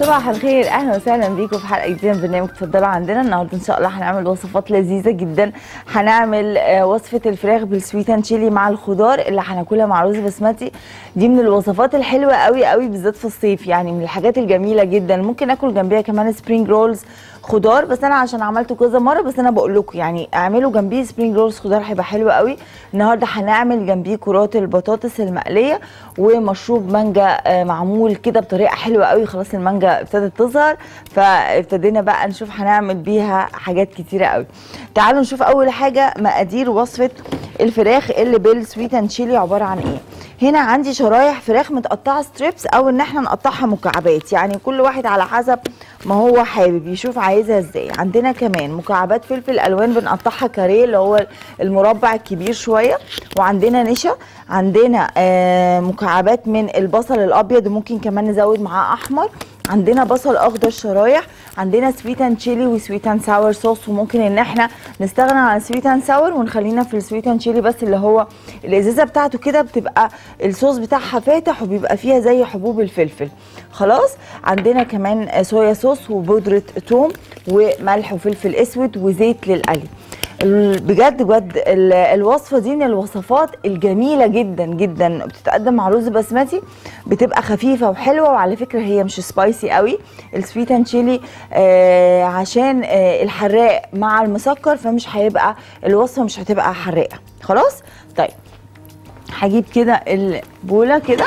صباح الخير اهلا وسهلا بيكم في حلقه جديده من برنامج اتفضلوا عندنا النهارده ان شاء الله هنعمل وصفات لذيذه جدا هنعمل آه، وصفه الفراخ بالسويت اند تشيلي مع الخضار اللي هناكلها مع رز بسمتي دي من الوصفات الحلوه قوي قوي بالذات في الصيف يعني من الحاجات الجميله جدا ممكن اكل جنبيها كمان سبرينج رولز خضار بس انا عشان عملته كذا مره بس انا بقول لكم يعني اعملوا جنبيه سبرينج رولز خضار هيبقى حلو قوي النهارده هنعمل جنبيه كرات البطاطس المقليه ومشروب مانجا آه، معمول كده بطريقه حلوه قوي خلاص المانجا ابتدت تظهر فابتدينا بقى نشوف هنعمل بيها حاجات كتيره قوي تعالوا نشوف اول حاجه مقادير وصفه الفراخ اللي بالسويت اند تشيلي عباره عن ايه هنا عندي شرايح فراخ متقطعه ستريبس او ان احنا نقطعها مكعبات يعني كل واحد على حسب ما هو حابب يشوف عايزها ازاي عندنا كمان مكعبات فلفل الوان بنقطعها كاريه اللي هو المربع الكبير شويه وعندنا نشا عندنا آه مكعبات من البصل الابيض وممكن كمان نزود معاه احمر عندنا بصل اخضر شرايح عندنا سويت اند تشيلي وسويت اند ساور صوص وممكن ان احنا نستغنى عن سويت اند ساور ونخلينا في السويت اند تشيلي بس اللي هو الازازه بتاعته كده بتبقى الصوص بتاعها فاتح وبيبقى فيها زي حبوب الفلفل خلاص عندنا كمان صويا صوص وبودره توم وملح وفلفل اسود وزيت للقلي ال- بجد بجد ال- الوصفه دي من الوصفات الجميله جدا جدا بتتقدم مع رز بسمتي بتبقى خفيفه وحلوه وعلى فكره هي مش سبايسي قوي السويت اند تشيلي آه عشان آه الحراق مع المسكر فمش هيبقى الوصفه مش هتبقى حراقه خلاص طيب هجيب كده البوله كده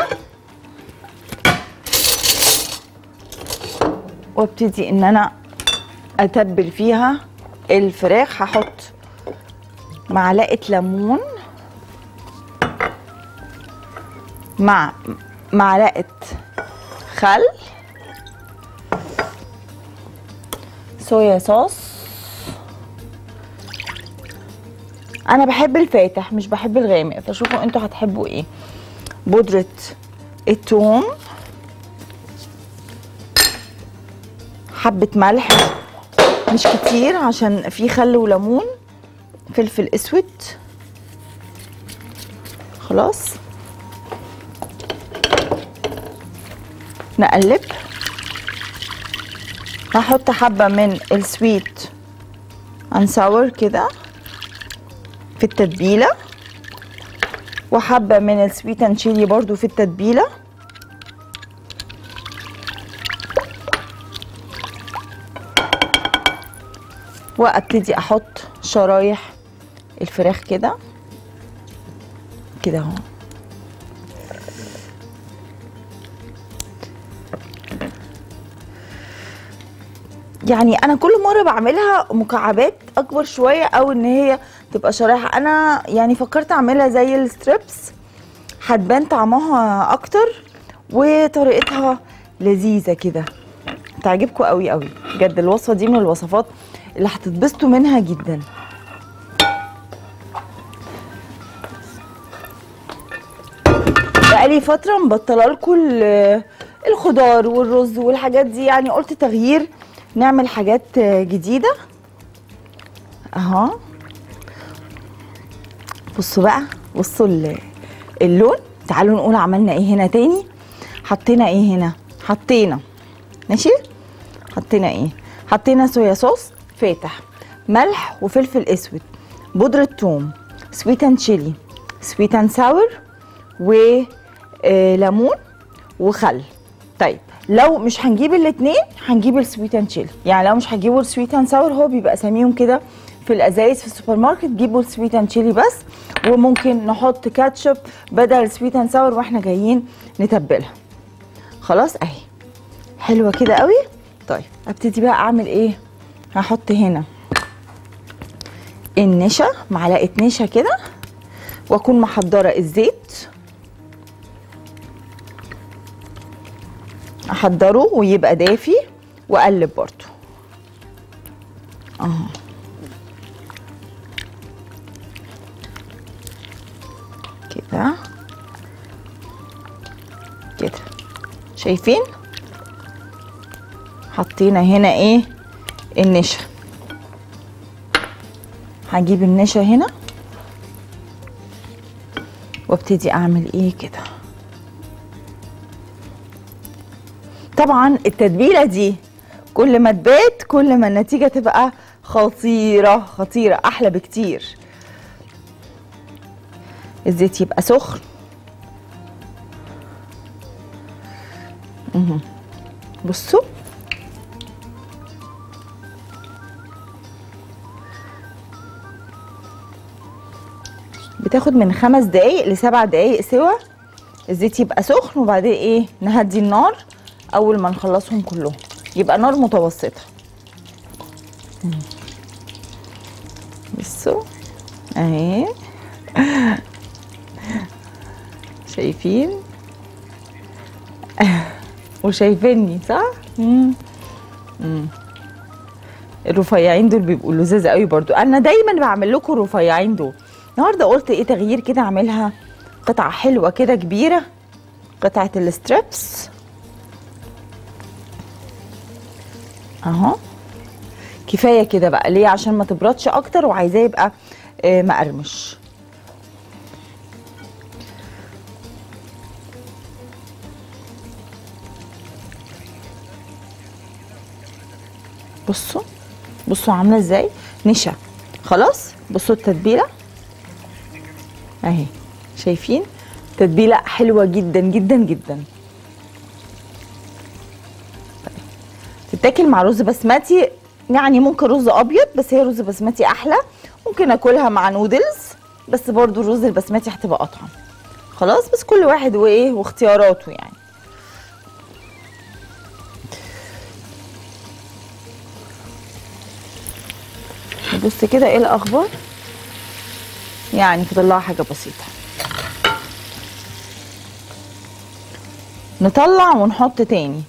وابتدي ان انا اتبل فيها الفراخ هحط معلقه ليمون مع معلقه خل صويا صوص انا بحب الفاتح مش بحب الغامق فشوفوا انتوا هتحبوا ايه بودره الثوم حبه ملح مش كتير عشان في خل وليمون فلفل اسود خلاص نقلب هحط حبة من السويت اند ساور كده في التتبيلة وحبة من السويت اند تشيلي برضو في التتبيلة وابتدي احط شرايح الفراخ كده كده اهو يعني انا كل مره بعملها مكعبات اكبر شويه او ان هي تبقى شرايح انا يعني فكرت اعملها زي الستريبس هتبان طعمها اكتر وطريقتها لذيذه كده تعجبكم قوي قوي بجد الوصفه دي من الوصفات اللي هتتبسطوا منها جدا بقالي فتره مبطله لكم ال- الخضار والرز والحاجات دي يعني قلت تغيير نعمل حاجات جديده اهو بصوا بقى بصوا ال- اللون تعالوا نقول عملنا ايه هنا تاني حطينا ايه هنا حطينا ماشي حطينا ايه حطينا صويا صوص فاتح ملح وفلفل اسود بودرة ثوم سويت اند تشيلي سويت اند ساور وليمون وخل طيب لو مش هنجيب الاثنين هنجيب السويت اند تشيلي يعني لو مش هتجيبوا السويت اند ساور هو بيبقى اساميهم كده في الازايز في السوبر ماركت جيبوا السويت اند تشيلي بس وممكن نحط كاتشب بدل السويت اند ساور واحنا جايين نتبلها خلاص اهي حلوه كده قوي طيب ابتدي بقى اعمل ايه هحط هنا النشا معلقه نشا كده واكون محضره الزيت احضره ويبقى دافي واقلب برضو اهو كده كده شايفين حطينا هنا ايه النشا هجيب النشا هنا وابتدي اعمل ايه كده وطبعا التتبيله دي كل ما تبات كل ما النتيجه تبقى خطيره خطيره احلى بكتير الزيت يبقى سخن مهم. بصوا بتاخد من خمس دقايق لسبع دقايق سوا الزيت يبقى سخن وبعدين ايه نهدي النار اول ما نخلصهم كلهم يبقى نار متوسطه مم. بصوا اهي شايفين وشايفيني صح مم. مم. الرفيعين دول بيبقوا لذاذ قوي برضو انا دايما بعمل لكم الرفيعين دول النهارده قلت ايه تغيير كده اعملها قطعه حلوه كده كبيره قطعه الستريبس اهو كفايه كده بقى ليه عشان ما تبردش اكتر وعايزاه يبقى آه، مقرمش بصوا بصوا عامله ازاي نشا خلاص بصوا التتبيله اهي شايفين تتبيله حلوه جدا جدا جدا تتاكل مع رز بسمتي يعني ممكن رز ابيض بس هي رز بسمتي احلى ممكن اكلها مع نودلز بس برضو الرز البسمتي هتبقى اطعم خلاص بس كل واحد وايه واختياراته يعني نبص كده ايه الاخبار يعني فاضل لها حاجه بسيطه نطلع ونحط تاني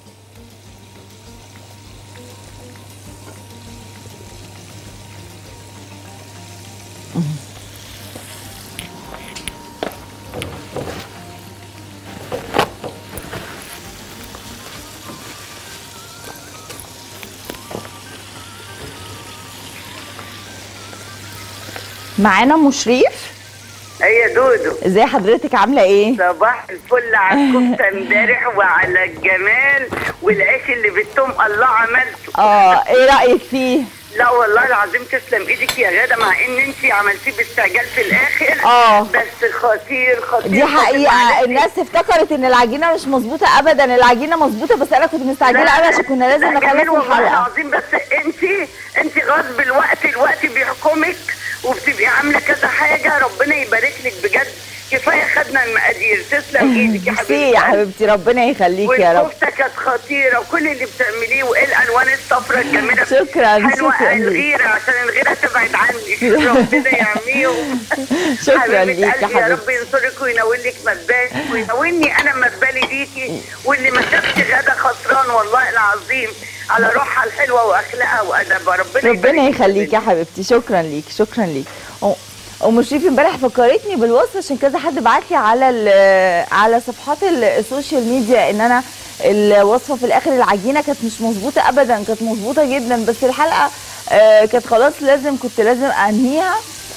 معانا مشريف هي دودو ازاي حضرتك عامله ايه صباح الفل على الكفته امبارح وعلى الجمال والعيش اللي بالثوم الله عملته اه ايه رايك فيه لا والله العظيم تسلم ايدك يا غاده مع ان انت عملتيه باستعجال في الاخر آه. بس خطير خطير دي خطير. حقيقه معلش. الناس افتكرت ان العجينه مش مظبوطه ابدا العجينه مظبوطه بس انا كنت مستعجله قوي عشان كنا لازم لا، جميل نخلص والله الحلقه العظيم بس انت انت غصب الوقت الوقت بيحكمك وبتبقي عامله كذا حاجه ربنا يبارك لك بجد كفايه خدنا المقادير تسلم ايدك يا ميرسي حبيبتي يا حبيبتي ربنا يخليك يا رب والكفته كانت خطيره وكل اللي بتعمليه وايه الالوان الصفراء الجميله شكراً، حلوه شكراً ليك. الغيره عشان الغيره تبعد عني ربنا يعميهم شكرا حبيبة ليك يا قلبي يا رب حبيبتي ينصرك وينول لك مبالك وينولني انا مبالي ليكي واللي ما شافش غدا خسران والله العظيم على روحها الحلوه واخلاقها وادبها ربنا ربنا يبارك يخليك يا حبيبتي شكرا ليك شكرا ليك أو- ام شريف امبارح فكرتني بالوصفه عشان كذا حد بعت لي على ال- على صفحات ال- السوشيال ميديا ان انا الوصفه في الاخر العجينه كانت مش مظبوطه ابدا كانت مظبوطه جدا بس الحلقه آه، كانت خلاص لازم كنت لازم انهيها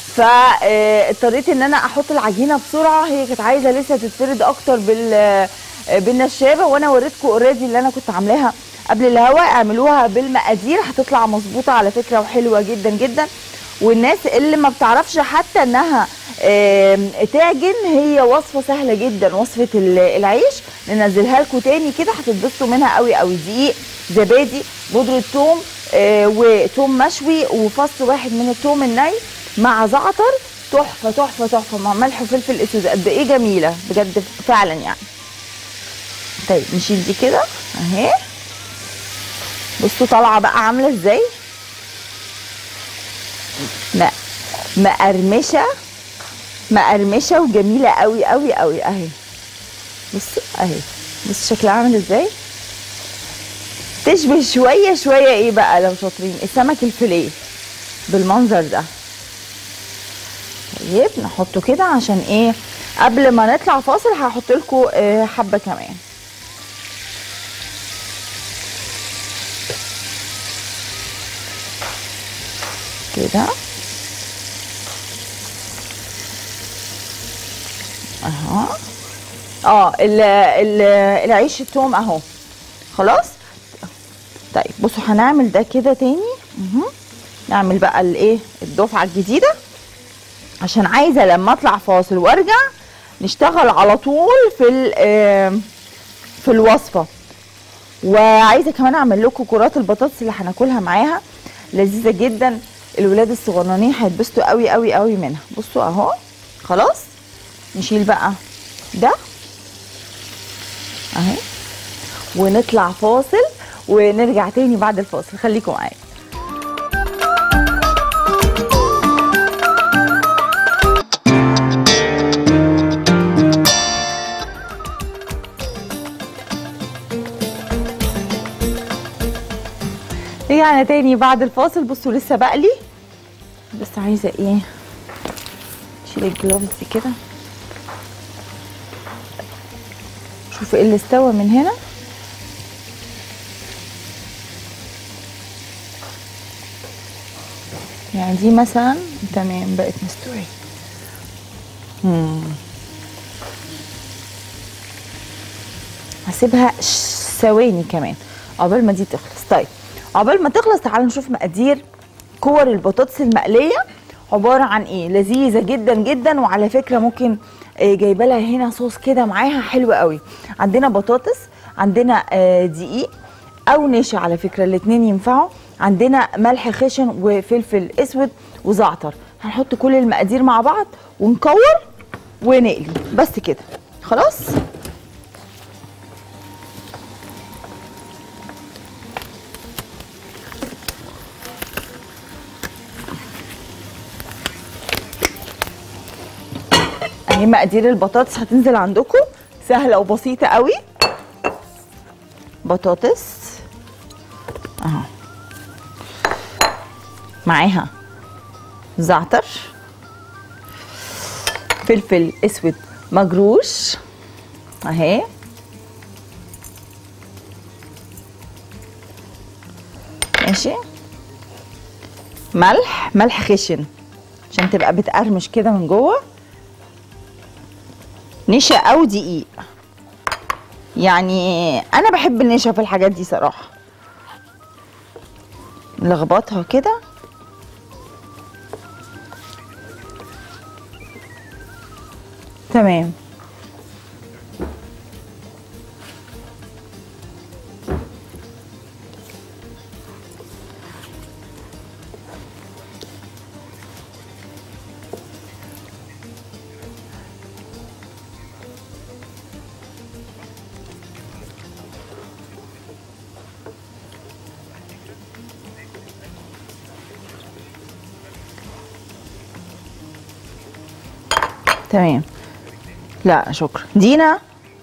فاضطريت ان انا احط العجينه بسرعه هي كانت عايزه لسه تتفرد اكتر بال آه، بالنشابه وانا وريتكم اوريدي اللي انا كنت عاملاها قبل الهوا اعملوها بالمقادير هتطلع مظبوطه على فكره وحلوه جدا جدا والناس اللي ما بتعرفش حتى انها آم، تعجن هي وصفه سهله جدا وصفه ال- العيش ننزلها لكم تاني كده هتتبسطوا منها قوي قوي دقيق زبادي بودره ثوم آه، وثوم مشوي وفص واحد من الثوم الني مع زعتر تحفه تحفه تحفه مع ملح وفلفل اسود قد ايه جميله بجد فعلا يعني طيب نشيل دي كده اهي بصوا طالعه بقى عامله ازاي م- مقرمشه مقرمشه وجميله قوي قوي قوي اهي بصوا اهي بص شكلها عامل ازاي تشبه شويه شويه ايه بقى لو شاطرين السمك الفيليه بالمنظر ده طيب نحطه كده عشان ايه قبل ما نطلع فاصل هحط لكم حبه كمان كده اهو اه ال ال العيش التوم اهو خلاص طيب بصوا هنعمل ده كده تاني مهم. نعمل بقى الايه الدفعه الجديده عشان عايزه لما اطلع فاصل وارجع نشتغل على طول في ال- آم، في الوصفه وعايزه كمان اعمل لكم كرات البطاطس اللي هناكلها معاها لذيذه جدا الولاد الصغننين هيتبسطوا قوي قوي قوي منها بصوا اهو خلاص نشيل بقى ده اهي ونطلع فاصل ونرجع تاني بعد الفاصل خليكم معايا رجعنا تاني بعد الفاصل بصوا لسه بقلي بس عايزه ايه شيل الجلوفز دي كده شوف ايه اللي استوى من هنا يعني دي مثلا تمام بقت مستوية مم. هسيبها ش- ثواني كمان عقبال ما دي تخلص طيب عقبال ما تخلص تعالوا نشوف مقادير كور البطاطس المقليه عباره عن ايه لذيذه جدا جدا وعلى فكره ممكن آه، جايبه لها هنا صوص كده معاها حلو قوي عندنا بطاطس عندنا آه، دقيق او نشا على فكره الاتنين ينفعوا عندنا ملح خشن وفلفل اسود وزعتر هنحط كل المقادير مع بعض ونكور ونقلي بس كده خلاص اهي مقادير البطاطس هتنزل عندكم سهله وبسيطه قوي بطاطس اهو معاها زعتر فلفل اسود مجروش اهي ماشي ملح ملح خشن عشان تبقى بتقرمش كده من جوه نشا او دقيق يعني انا بحب النشا في الحاجات دي صراحه نلخبطها كده تمام تمام لا شكرا دينا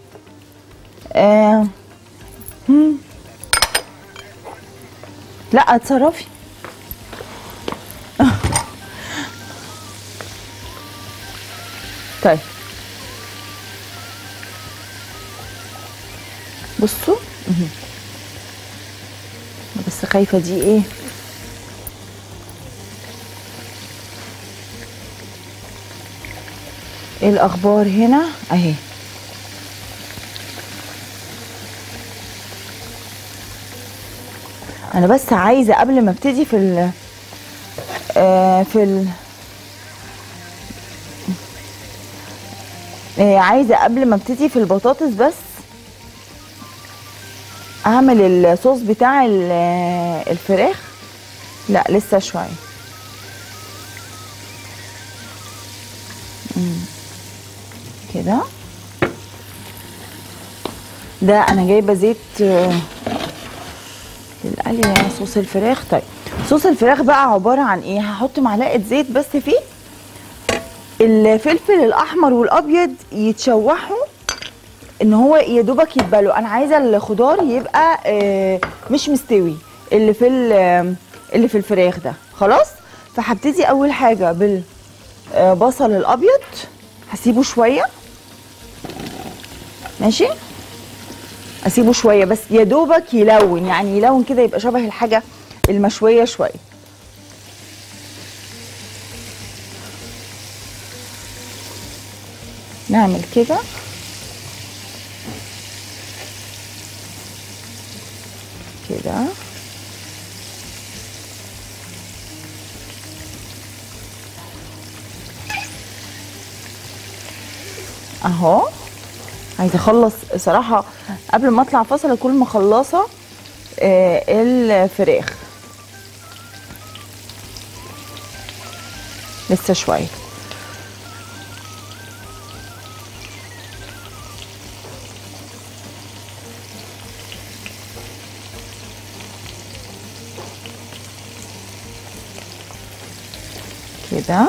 آه. هم. لا اتصرفي طيب بصوا مهم. بس خايفه دي ايه ايه الاخبار هنا اهي انا بس عايزه قبل ما ابتدي في ال آه في ال آه عايزه قبل ما ابتدي في البطاطس بس اعمل الصوص بتاع ال- آه، الفراخ لا لسه شويه كده ده انا جايبه زيت آه، للقلي صوص الفراخ طيب صوص الفراخ بقى عباره عن ايه هحط معلقه زيت بس فيه الفلفل الاحمر والابيض يتشوحوا ان هو يا دوبك يتبلوا انا عايزه الخضار يبقى آه، مش مستوي اللي في ال- اللي في الفراخ ده خلاص فهبتدي اول حاجه بالبصل الابيض هسيبه شويه ماشي اسيبه شويه بس يا دوبك يلون يعني يلون كده يبقى شبه الحاجه المشويه شويه نعمل كده كده اهو عايزه اخلص صراحه قبل ما اطلع فاصل اكون مخلصه آه الفراخ لسه شويه كده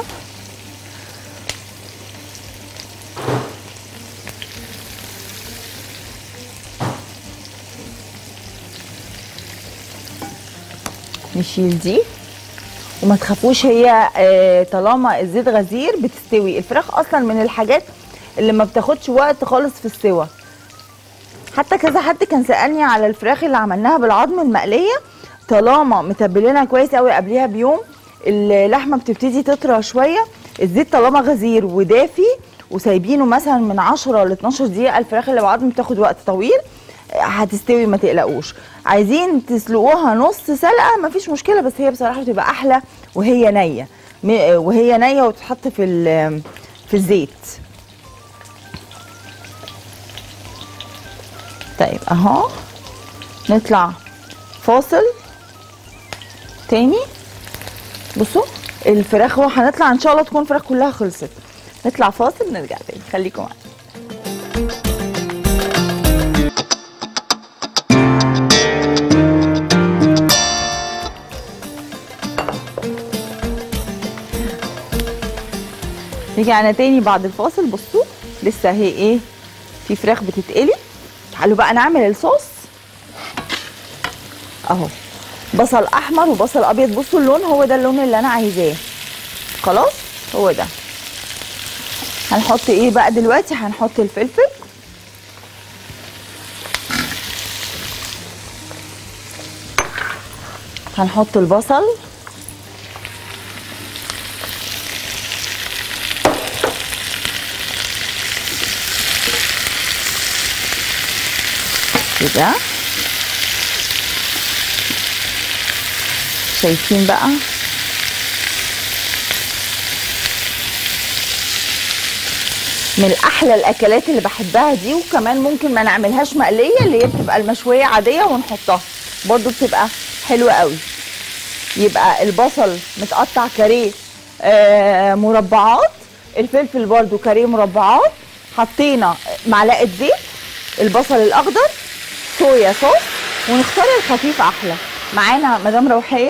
نشيل دي وما تخافوش هي آه، طالما الزيت غزير بتستوي الفراخ اصلا من الحاجات اللي ما بتاخدش وقت خالص في السوى حتى كذا حد كان سالني على الفراخ اللي عملناها بالعظم المقليه طالما متبلينها كويس قوي قبلها بيوم اللحمه بتبتدي تطرى شويه الزيت طالما غزير ودافي وسايبينه مثلا من 10 ل 12 دقيقه الفراخ اللي بعظم بتاخد وقت طويل هتستوي ما تقلقوش عايزين تسلقوها نص سلقه مفيش مشكله بس هي بصراحه بتبقى احلى وهي نيه م- وهي نيه وتتحط في ال- في الزيت طيب اهو نطلع فاصل تاني بصوا الفراخ اهو هنطلع ان شاء الله تكون الفراخ كلها خلصت نطلع فاصل نرجع تاني خليكم معانا رجعنا تاني بعد الفاصل بصوا لسه هي ايه في فراخ بتتقلي تعالوا بقى نعمل الصوص اهو بصل احمر وبصل ابيض بصوا اللون هو ده اللون اللي انا عايزاه خلاص هو ده هنحط ايه بقى دلوقتي هنحط الفلفل هنحط البصل كده شايفين بقى من احلى الاكلات اللي بحبها دي وكمان ممكن ما نعملهاش مقليه اللي هي بتبقى المشويه عاديه ونحطها برضو بتبقى حلوه قوي يبقى البصل متقطع كاريه آه مربعات الفلفل برضو كاريه مربعات حطينا معلقه زيت البصل الاخضر صويا صوص ونختار الخفيف احلى معانا مدام روحيه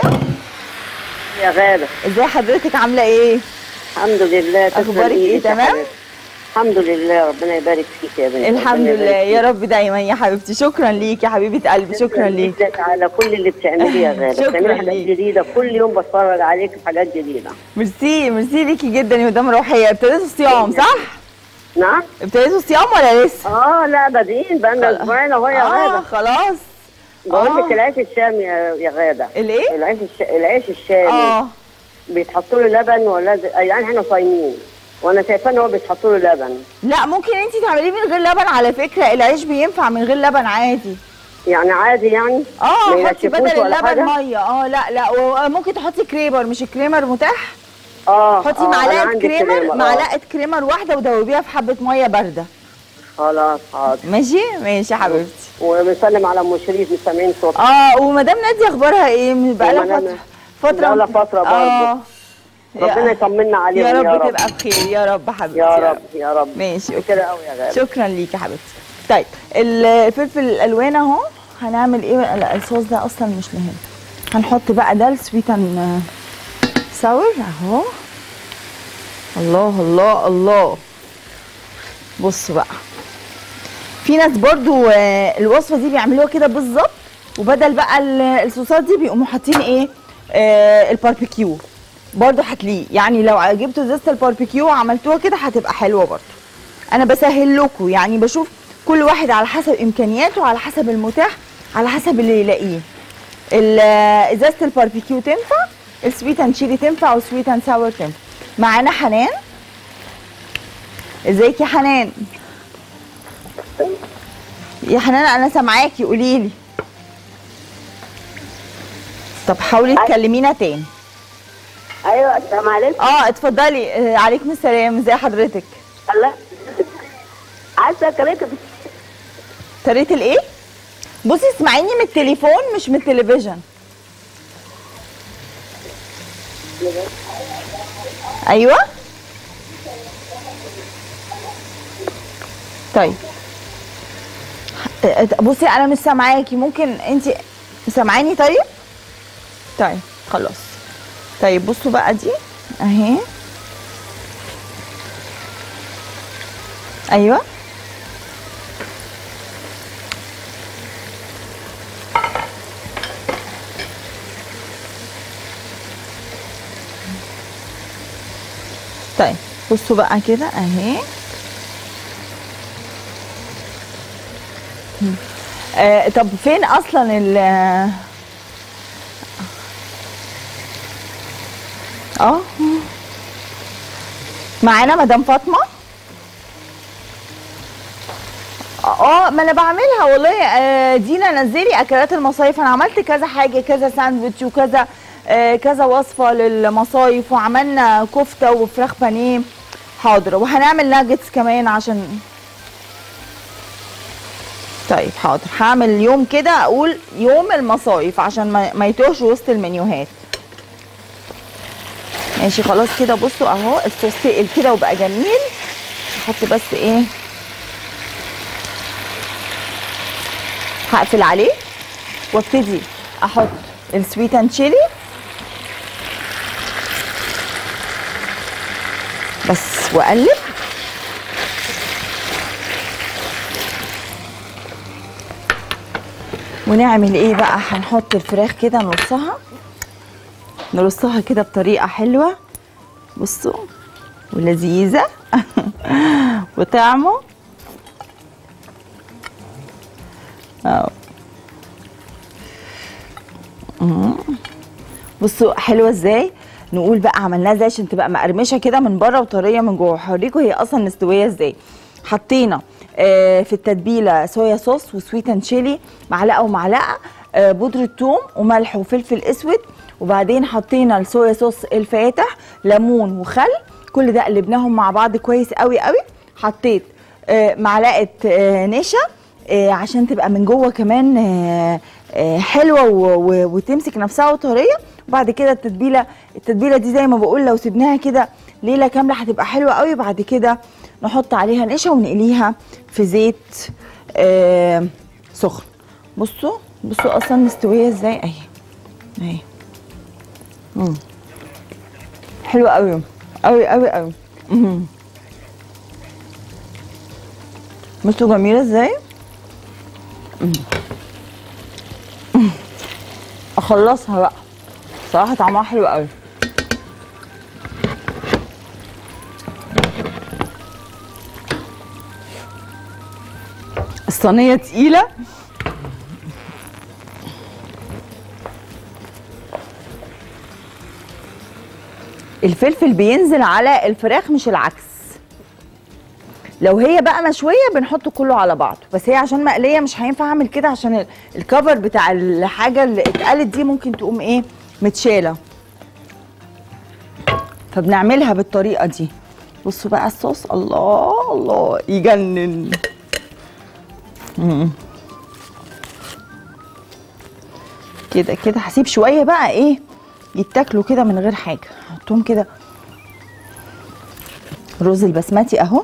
يا غالة ازاي حضرتك عامله ايه الحمد لله تسلم أخبارك إيه، إيدك يا تمام؟ حبيبتي. الحمد لله ربنا يبارك فيك يا بنتي الحمد ربنا لله يبارك يا فيك. رب دايما يا حبيبتي شكرا ليك يا حبيبه قلبي شكرا ليك جدا على كل اللي بتعمليه يا غالة شكراً بتعملي حاجات ليك. جديدة كل يوم بتفرج عليك في حاجات جديدة ميرسي ميرسي ليكي جدا يا مدام روحيه ابتديتوا الصيام صح؟ نعم ابتديتوا الصيام ولا لسه؟ اه لا بادئين بقالنا اسبوعين اهو يا اه غادة خلاص بقول آه. لك العيش الشامي يا يا غادة الايه؟ العيش الش... العيش الشامي اه بيتحطوا له لبن ولا ز- يعني احنا صايمين وانا شايفاه ان هو بيتحطوا له لبن لا ممكن انت تعمليه من غير لبن على فكره العيش بينفع من غير لبن عادي يعني عادي يعني اه ما حطي ينشفوش بدل ولا اللبن حاجة؟ ميه اه لا لا وممكن تحطي كريمر مش الكريمر متاح اه حطي آه، أنا معلقه عندي كريمر كريمة، آه. معلقه كريمر واحده ودوبيها في حبه ميه بارده خلاص حاضر ماشي ماشي يا حبيبتي وبنسلم على ام شريف سامعين صوت اه ومدام ناديه اخبارها ايه بقالها ومدام- فتره فتره بقالها فترة برضه. اه ربنا يطمنا عليهم يا يا رب رب تبقى بخير يا رب حبيبتي يا رب يا رب ماشي أوكي. كده قوي يا غالي شكرا ليك يا حبيبتي طيب الفلفل الالوان اهو هنعمل ايه بقى؟ لا الصوص ده اصلا مش مهم هنحط بقى ده السويت اند ساور اهو الله الله الله بصوا بقى في ناس برضو آه، الوصفه دي بيعملوها كده بالظبط وبدل بقى ال- الصوصات دي بيقوموا حاطين ايه آه الباربيكيو برضو هتليه يعني لو جبتوا زيت الباربيكيو وعملتوها كده هتبقى حلوه برضو انا بسهل لكم يعني بشوف كل واحد على حسب امكانياته على حسب المتاح على حسب اللي يلاقيه ال- ازازه الباربيكيو تنفع السويت اند تشيلي تنفع والسويت اند ساور تنفع معانا حنان ازيك يا حنان يا حنان انا سامعاكي قولي لي طب حاولي تكلمينا تاني ايوه السلام عليكم اه اتفضلي آه، عليكم السلام ازي حضرتك الله عايزه اكلمك طريقه الايه بصي اسمعيني من التليفون مش من التلفزيون ايوه طيب آه، بصي انا مش سامعاكي ممكن انت سامعاني طيب طيب خلاص طيب بصوا بقى دي اهي ايوه طيب بصوا بقى كده اهي مم. آه طب فين اصلا ال اه معانا مدام فاطمه اه ما انا بعملها والله آه، دينا نزلي اكلات المصايف انا عملت كذا حاجه كذا ساندوتش وكذا آه، كذا وصفه للمصايف وعملنا كفته وفراخ بانيه حاضر وهنعمل ناجتس كمان عشان طيب حاضر هعمل يوم كده اقول يوم المصايف عشان ما, ما يتوهش وسط المنيوهات ماشي خلاص كده بصوا اهو الصوص تقل كده وبقى جميل احط بس ايه هقفل عليه وابتدي احط السويت اند تشيلي بس واقلب ونعمل ايه بقى هنحط الفراخ كده نرصها نرصها كده بطريقه حلوه بصوا ولذيذه وطعمه اهو مم. بصوا حلوه ازاي نقول بقى عملناها ازاي عشان تبقى مقرمشه كده من بره وطريه من جوه هوريكم هي اصلا مستويه ازاي حطينا آه، في التتبيله صويا صوص وسويت اند تشيلي معلقه ومعلقه آه، بودره ثوم وملح وفلفل اسود وبعدين حطينا الصويا صوص الفاتح ليمون وخل كل ده قلبناهم مع بعض كويس قوي قوي حطيت آه، معلقه آه، نشا آه، عشان تبقى من جوه كمان آه، آه، حلوه و- و- وتمسك نفسها وطريه وبعد كده التتبيله التتبيله دي زي ما بقول لو سيبناها كده ليله كامله هتبقى حلوه قوي بعد كده نحط عليها نشا ونقليها في زيت آه، سخن بصوا بصوا اصلا مستويه ازاي اهي اهي مم. حلوه قوي قوي قوي قوي مم. بصوا جميله ازاي مم. مم. اخلصها بقى صراحه طعمها حلو قوي الصينيه تقيله الفلفل بينزل على الفراخ مش العكس لو هي بقى مشويه بنحط كله على بعضه بس هي عشان مقليه مش هينفع اعمل كده عشان ال- الكفر بتاع الحاجه اللي اتقلت دي ممكن تقوم ايه متشاله فبنعملها بالطريقه دي بصوا بقى الصوص الله الله يجنن مم. كده كده هسيب شويه بقى ايه يتاكلوا كده من غير حاجه احطهم كده الرز البسمتي اهو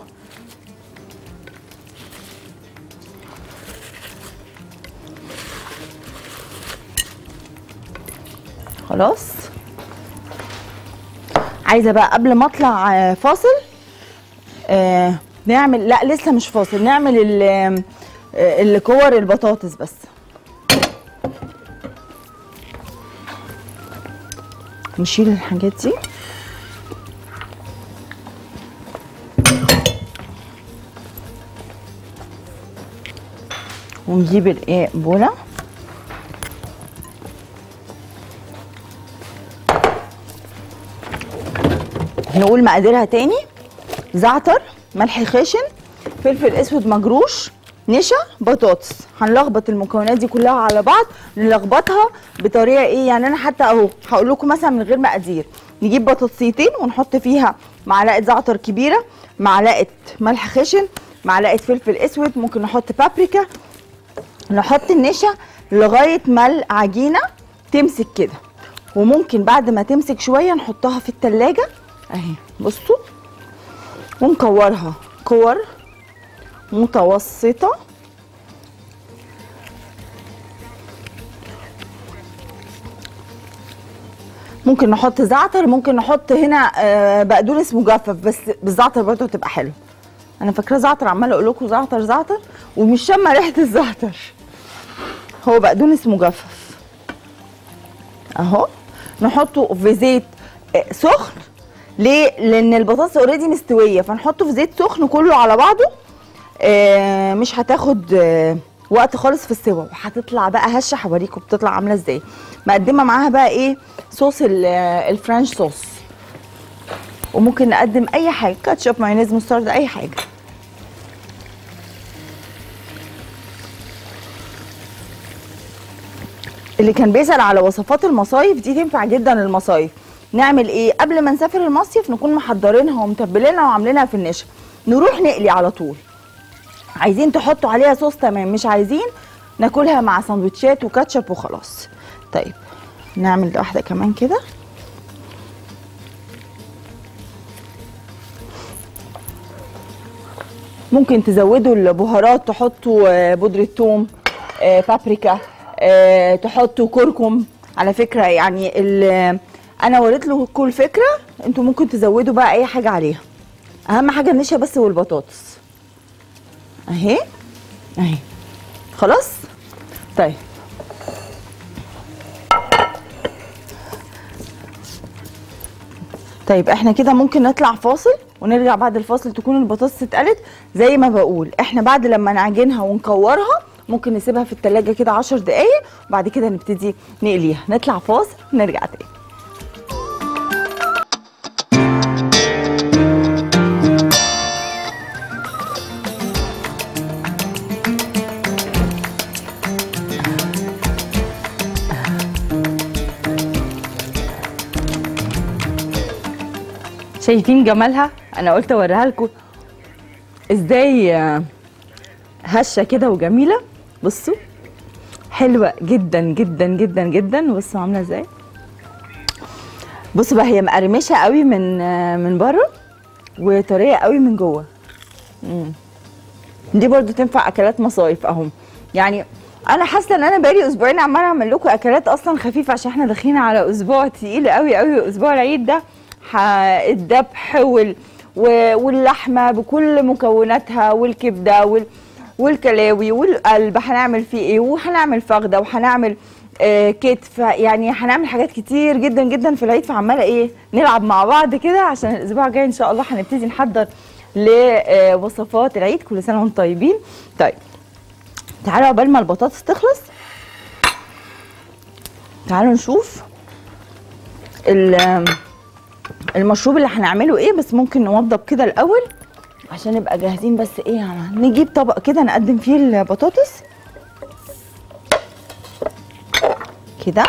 خلاص عايزه بقى قبل ما اطلع آه، فاصل آه نعمل لا لسه مش فاصل نعمل ال آه، الكور البطاطس بس نشيل الحاجات دي ونجيب الايه بوله نقول مقاديرها تاني زعتر ملح خشن فلفل اسود مجروش نشا بطاطس هنلخبط المكونات دي كلها على بعض نلخبطها بطريقه ايه يعني انا حتى اهو هقول لكم مثلا من غير مقادير نجيب بطاطسيتين ونحط فيها معلقه زعتر كبيره معلقه ملح خشن معلقه فلفل اسود ممكن نحط بابريكا نحط النشا لغايه ما العجينه تمسك كده وممكن بعد ما تمسك شويه نحطها في التلاجة اهي بصوا ونكورها كور متوسطه ممكن نحط زعتر ممكن نحط هنا آه، بقدونس مجفف بس بالزعتر برضه هتبقى حلو انا فاكره زعتر عماله اقول لكم زعتر زعتر ومش شامه ريحه الزعتر هو بقدونس مجفف اهو نحطه في زيت آه، سخن ليه لان البطاطس اوريدي مستويه فنحطه في زيت سخن كله على بعضه آه، مش هتاخد آه، وقت خالص في السوا وهتطلع بقى هشه هوريكم بتطلع عامله ازاي مقدمه معاها بقى ايه صوص ال- آه، الفرنش صوص وممكن نقدم اي حاجه كاتشب مايونيز مسترد اي حاجه اللي كان بيسأل على وصفات المصايف دي تنفع جدا للمصايف نعمل ايه قبل ما نسافر المصيف نكون محضرينها ومتبلينها وعاملينها في النشا نروح نقلي على طول عايزين تحطوا عليها صوص تمام مش عايزين ناكلها مع سندوتشات وكاتشب وخلاص طيب نعمل واحده كمان كده ممكن تزودوا البهارات تحطوا آه، بودرة ثوم آه، بابريكا آه، تحطوا كركم على فكرة يعني ال- انا وريت له كل فكرة انتوا ممكن تزودوا بقى اي حاجة عليها اهم حاجة النشا بس والبطاطس اهي اهي خلاص طيب طيب احنا كده ممكن نطلع فاصل ونرجع بعد الفاصل تكون البطاطس اتقلت زي ما بقول احنا بعد لما نعجنها ونكورها ممكن نسيبها في التلاجة كده عشر دقايق وبعد كده نبتدي نقليها نطلع فاصل ونرجع تاني شايفين جمالها انا قلت اوريها لكم ازاي آه، هشه كده وجميله بصوا حلوه جدا جدا جدا جدا بصوا عامله ازاي بصوا بقى هي مقرمشه قوي من آه، من بره وطريه قوي من جوه مم. دي برضو تنفع اكلات مصايف اهو يعني انا حاسه ان انا بقالي اسبوعين عماله اعمل لكم اكلات اصلا خفيفه عشان احنا داخلين على اسبوع تقيل قوي قوي اسبوع العيد ده ح- الذبح وال و- واللحمه بكل مكوناتها والكبده وال والكلاوي والقلب هنعمل فيه ايه وهنعمل فخده وهنعمل آه كتف يعني هنعمل حاجات كتير جدا جدا في العيد فعماله ايه نلعب مع بعض كده عشان الاسبوع الجاي ان شاء الله هنبتدي نحضر لوصفات العيد كل سنه وانتم طيبين طيب تعالوا عقبال ما البطاطس تخلص تعالوا نشوف ال- المشروب اللي هنعمله ايه بس ممكن نوضب كده الاول عشان نبقى جاهزين بس ايه يعني نجيب طبق كده نقدم فيه البطاطس كده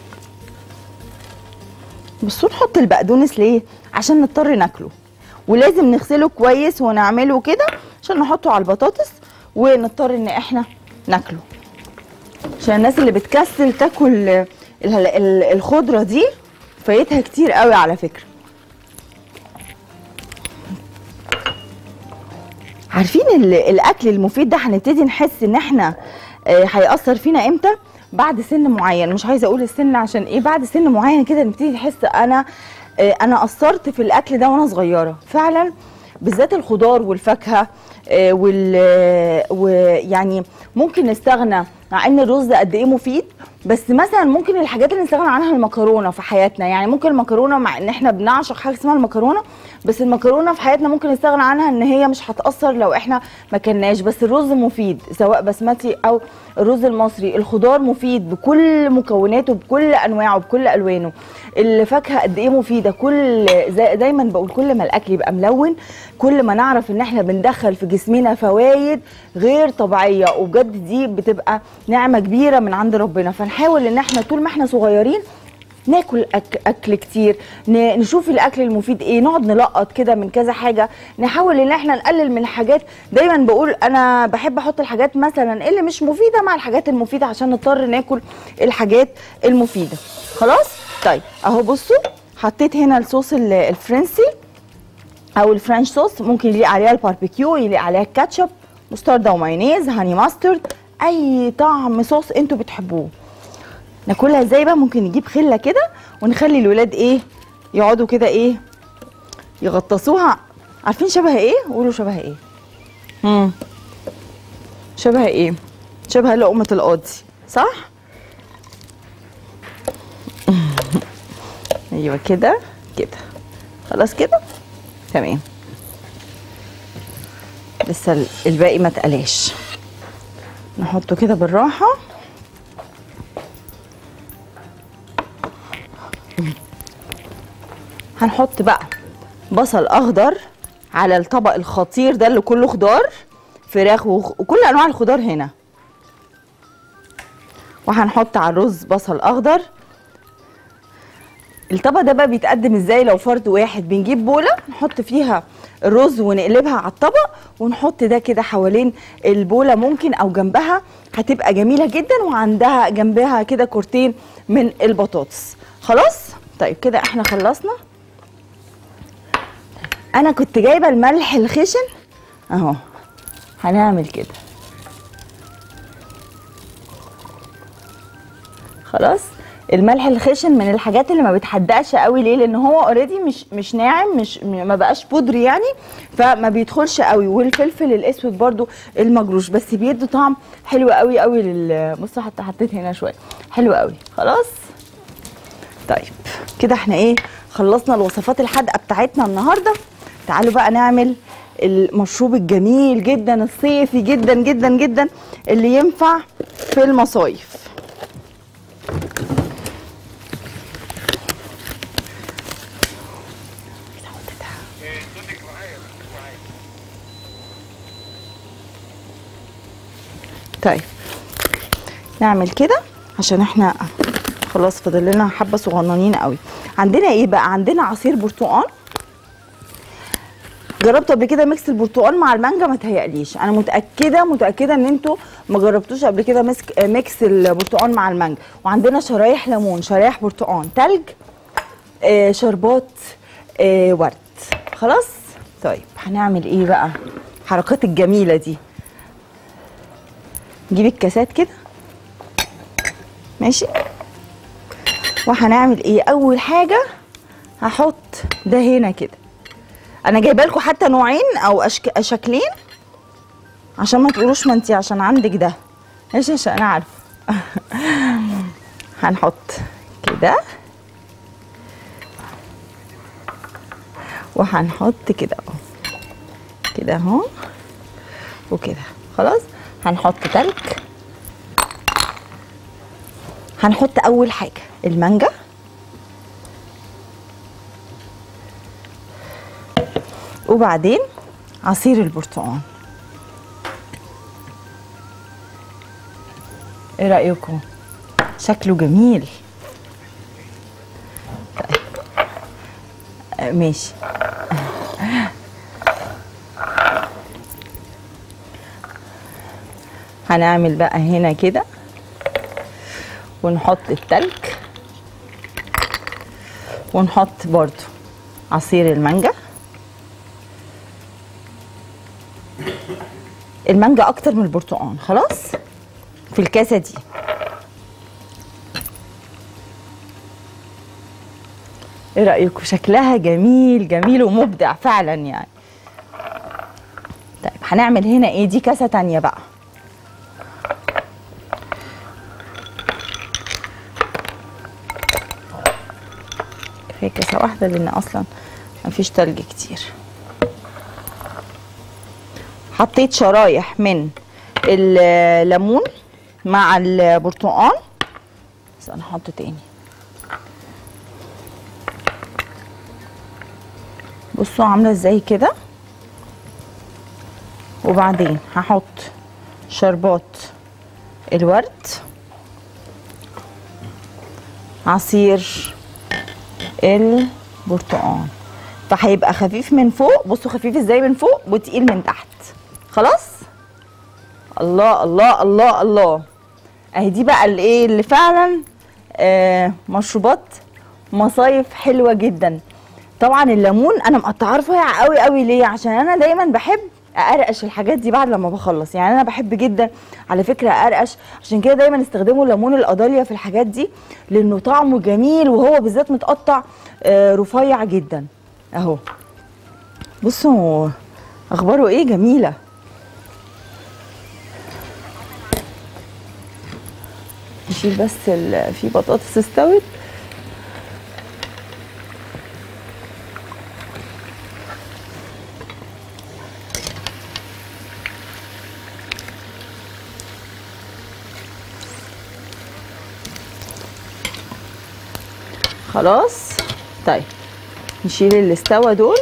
بصوا نحط البقدونس ليه عشان نضطر ناكله ولازم نغسله كويس ونعمله كده عشان نحطه على البطاطس ونضطر ان احنا ناكله عشان الناس اللي بتكسل تاكل ال- ال- الخضره دي فايتها كتير قوي على فكره عارفين ال- الاكل المفيد ده هنبتدي نحس ان احنا آه، هيأثر فينا امتى بعد سن معين مش عايزه اقول السن عشان ايه بعد سن معين كده نبتدي نحس انا آه، انا قصرت في الاكل ده وانا صغيره فعلا بالذات الخضار والفاكهه آه، وال آه، ويعني ممكن نستغنى مع ان الرز قد ايه مفيد بس مثلا ممكن الحاجات اللي نستغنى عنها المكرونه في حياتنا يعني ممكن المكرونه مع ان احنا بنعشق حاجه اسمها المكرونه بس المكرونه في حياتنا ممكن نستغنى عنها ان هي مش هتاثر لو احنا ما كلناش بس الرز مفيد سواء بسمتي او الرز المصري الخضار مفيد بكل مكوناته بكل انواعه بكل الوانه الفاكهه قد ايه مفيده كل زي دايما بقول كل ما الاكل يبقى ملون كل ما نعرف ان احنا بندخل في جسمنا فوائد غير طبيعيه وبجد دي بتبقى نعمه كبيره من عند ربنا فنحاول ان احنا طول ما احنا صغيرين ناكل أك اكل كتير ن- نشوف الاكل المفيد ايه نقعد نلقط كده من كذا حاجه نحاول ان احنا نقلل من الحاجات دايما بقول انا بحب احط الحاجات مثلا اللي مش مفيده مع الحاجات المفيده عشان نضطر ناكل الحاجات المفيده خلاص طيب اهو بصوا حطيت هنا الصوص ال- الفرنسي او الفرنش صوص ممكن يليق عليها الباربيكيو يليق عليها الكاتشب مستردة ومايونيز هاني ماسترد اي طعم صوص انتوا بتحبوه ناكلها ازاي بقى ممكن نجيب خله كده ونخلي الولاد ايه يقعدوا كده ايه يغطسوها عارفين شبه ايه قولوا شبه ايه امم شبه ايه شبه لقمه القاضي صح ايوه كده كده خلاص كده تمام لسه ال- الباقي ما اتقلاش نحطه كده بالراحه هنحط بقى بصل اخضر على الطبق الخطير ده اللي كله خضار فراخ وخ- وكل انواع الخضار هنا وهنحط على الرز بصل اخضر الطبق ده بقى بيتقدم ازاي لو فرد واحد بنجيب بوله نحط فيها الرز ونقلبها على الطبق ونحط ده كده حوالين البوله ممكن او جنبها هتبقى جميله جدا وعندها جنبها كده كورتين من البطاطس خلاص طيب كده احنا خلصنا انا كنت جايبه الملح الخشن اهو هنعمل كده خلاص الملح الخشن من الحاجات اللي ما بتحدقش قوي ليه لان هو اوريدي مش مش ناعم مش ما بقاش بودري يعني فما بيدخلش قوي والفلفل الاسود برضو المجروش بس بيدي طعم حلو قوي قوي لل بصوا حتى حطيت هنا شويه حلو قوي خلاص طيب كده احنا ايه خلصنا الوصفات الحادقه بتاعتنا النهارده تعالوا بقى نعمل المشروب الجميل جدا الصيفي جدا جدا جدا اللي ينفع في المصايف طيب نعمل كده عشان احنا خلاص فاضل لنا حبه صغننين قوي عندنا ايه بقى عندنا عصير برتقال جربت قبل كده ميكس البرتقال مع المانجا ما تهيأليش انا متاكده متاكده ان انتوا ما جربتوش قبل كده مسك ميكس البرتقال مع المانجا وعندنا شرايح ليمون شرايح برتقال تلج آه شربات آه ورد خلاص طيب هنعمل ايه بقى الحركات الجميله دي نجيب الكاسات كده ماشي وهنعمل ايه اول حاجه هحط ده هنا كده انا جايبه لكم حتى نوعين او أشك... شكلين عشان ما تقولوش ما انتي عشان عندك ده ايش عشان انا عارفه هنحط كده وهنحط كده اهو كده اهو وكده خلاص هنحط تلج هنحط اول حاجه المانجا وبعدين عصير البرتقال ايه رايكم شكله جميل طيب آه، ماشي هنعمل بقى هنا كده ونحط التلج ونحط برضو عصير المانجا المانجا اكتر من البرتقال خلاص في الكاسه دي ايه رايكم شكلها جميل جميل ومبدع فعلا يعني طيب هنعمل هنا ايه دي كاسه تانية بقى واحده لان اصلا مفيش تلج كتير حطيت شرايح من الليمون مع البرتقال بس انا هحط تاني بصوا عامله ازاي كده وبعدين هحط شربات الورد عصير البرتقال فهيبقى خفيف من فوق بصوا خفيف ازاي من فوق وتقيل من تحت خلاص الله الله الله الله اهي دي بقى الايه اللي فعلا آه مشروبات مصايف حلوه جدا طبعا الليمون انا مقطعاه رفيع قوي قوي ليه عشان انا دايما بحب اقرقش الحاجات دي بعد لما بخلص يعني انا بحب جدا على فكره اقرقش عشان كده دايما استخدموا الليمون القضاليا في الحاجات دي لانه طعمه جميل وهو بالذات متقطع آه، رفيع جدا اهو بصوا اخباره ايه جميله نشيل بس ال- في بطاطس استوت خلاص طيب نشيل اللي استوى دول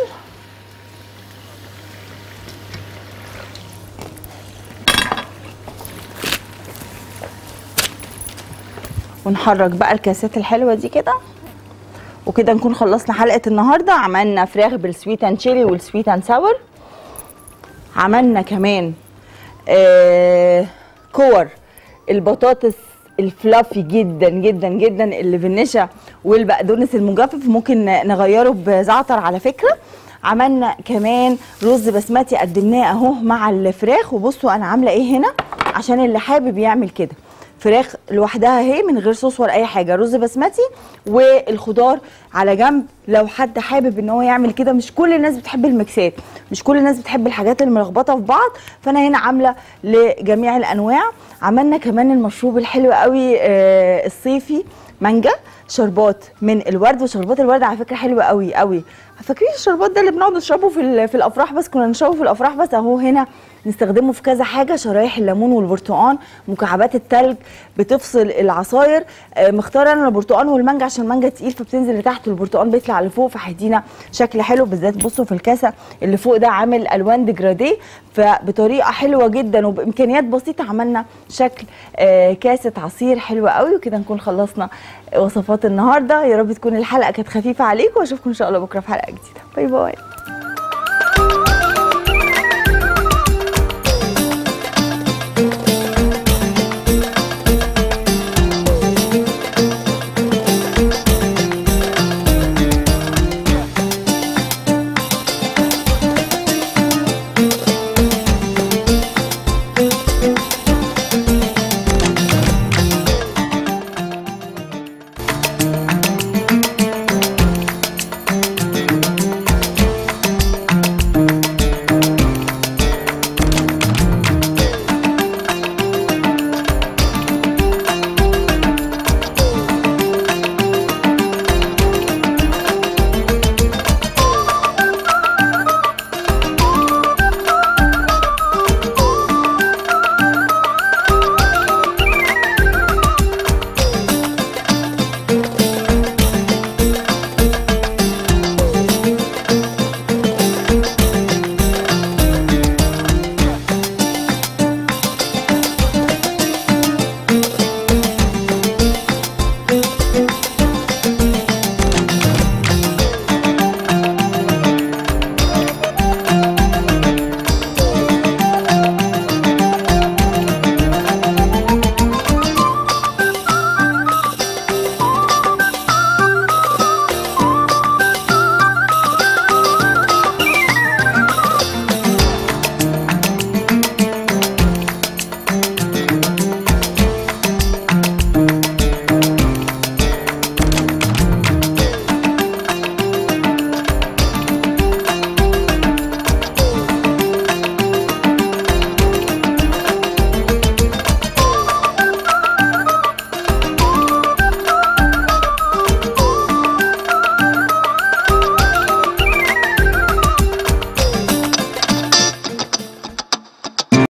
ونحرك بقى الكاسات الحلوه دي كده وكده نكون خلصنا حلقه النهارده عملنا فراخ بالسويت اند تشيلي والسويت اند ساور عملنا كمان آه كور البطاطس الفلافي جدا جدا جدا اللي بالنشا والبقدونس المجفف ممكن نغيره بزعتر على فكره عملنا كمان رز بسمتي قدمناه اهو مع الفراخ وبصوا انا عامله ايه هنا عشان اللي حابب يعمل كده فراخ لوحدها اهي من غير صوص ولا اي حاجه رز بسمتي والخضار على جنب لو حد حابب ان هو يعمل كده مش كل الناس بتحب الميكسات مش كل الناس بتحب الحاجات الملخبطه في بعض فانا هنا عامله لجميع الانواع عملنا كمان المشروب الحلو قوي آه، الصيفي مانجا شربات من الورد وشربات الورد على فكره حلوه قوي قوي فاكرين الشربات ده اللي بنقعد نشربه في ال- في الافراح بس كنا نشربه في الافراح بس اهو هنا نستخدمه في كذا حاجه شرايح الليمون والبرتقال مكعبات التلج بتفصل العصاير آه، مختاره انا البرتقال والمانجا عشان المانجا تقيل فبتنزل لتحت والبرتقال بيطلع لفوق فهيدينا شكل حلو بالذات بصوا في الكاسه اللي فوق ده عامل الوان ديجراديه فبطريقه حلوه جدا وبامكانيات بسيطه عملنا شكل آه، كاسه عصير حلوه قوي وكده نكون خلصنا وصفات النهارده يا رب تكون الحلقه كانت خفيفه عليكم واشوفكم ان شاء الله بكره في حلقه جديده باي باي